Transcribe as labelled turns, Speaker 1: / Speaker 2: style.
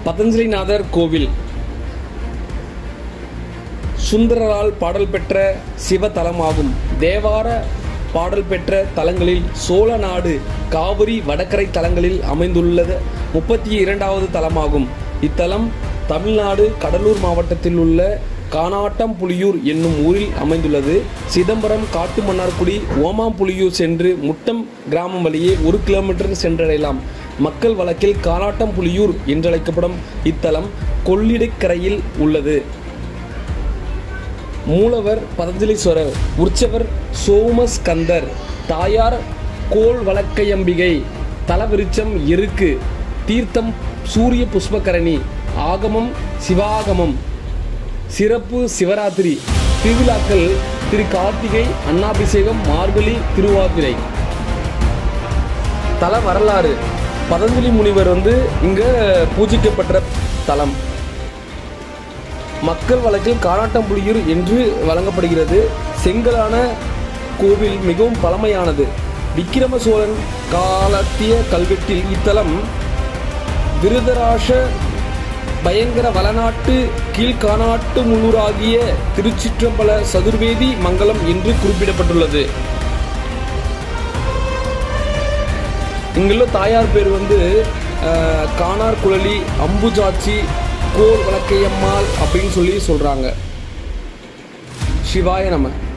Speaker 1: பதஞ்சலிநாதர் கோவில் சுந்தரரால் பாடல் பெற்ற சிவ தலமாகும் தேவார பாடல் பெற்ற தலங்களில் சோழ நாடு காவிரி வடகரை தலங்களில் அமைந்துள்ளது முப்பத்தி இரண்டாவது தலமாகும் இத்தலம் தமிழ்நாடு கடலூர் மாவட்டத்தில் உள்ள கானாட்டம்புலியூர் என்னும் ஊரில் அமைந்துள்ளது சிதம்பரம் காட்டுமன்னார்குடி ஓமாம்புலியூர் சென்று முட்டம் கிராமம் வழியே ஒரு கிலோமீட்டர் சென்றடையலாம் மக்கள் வழக்கில் கானாட்டம்புலியூர் என்றழைக்கப்படும் இத்தலம் கொள்ளிடக்கரையில் உள்ளது மூலவர் பதஞ்சலீஸ்வரர் உற்சவர் சோமஸ்கந்தர் தாயார் கோல் வழக்கையம்பிகை தலவிருச்சம் எருக்கு தீர்த்தம் சூரிய புஷ்பகரணி ஆகமம் சிவாகமம் சிறப்பு சிவராத்திரி திருவிழாக்கள் திரு கார்த்திகை அன்னாபிஷேகம் மார்கழி திருவாதிரை தல வரலாறு பதஞ்சலி முனிவர் வந்து இங்க பூஜிக்கப்பட்ட தலம் மக்கள் வழக்கில் காராட்டம்புலியூர் என்று வழங்கப்படுகிறது செங்கலான கோவில் மிகவும் பழமையானது விக்கிரம சோழன் காலத்திய கல்வெட்டில் இத்தலம் விருதராஷ பயங்கர வளநாட்டு கீழ்கானாட்டு முள்ளூராகிய திருச்சிற்றம்பல சதுர்வேதி மங்கலம் என்று குறிப்பிடப்பட்டுள்ளது இங்குள்ள தாயார் பேர் வந்து அஹ், கானார் குழலி அம்புஜாச்சி கோல் வழக்கையம்மாள் அப்படின்னு சொல்லி சொல்றாங்க சிவாய நம